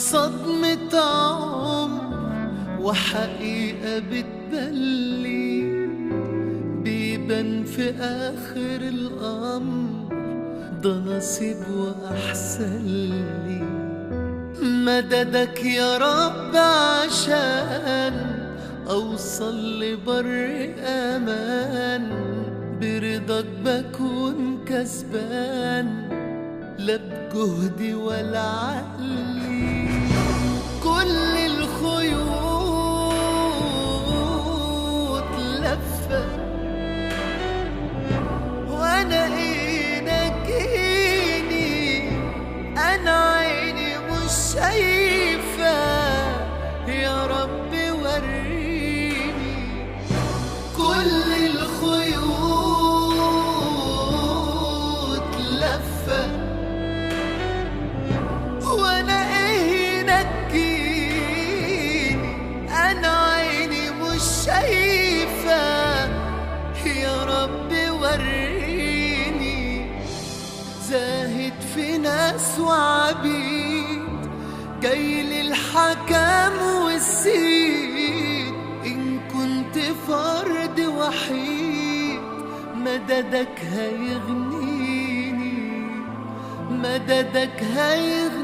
صدمة عمر وحقيقة بتبلي بيبان في آخر الأمر ده نصيب وأحسن لي مددك يا رب عشان أوصل لبر أمان برضاك بكون كسبان لا بجهدي ولا عقلي كل الخيوط لفة وانا ايه نجيني انا عيني مش شايفة يا رب وريني كل الخيوط لفة وانا ايه نجيني انا عيني مش شايفة يا رب وريني زاهد في ناس وعبيد جاي للحكم والسيد إن كنت فرد وحيد مددك هيغنيني مددك هيغنيني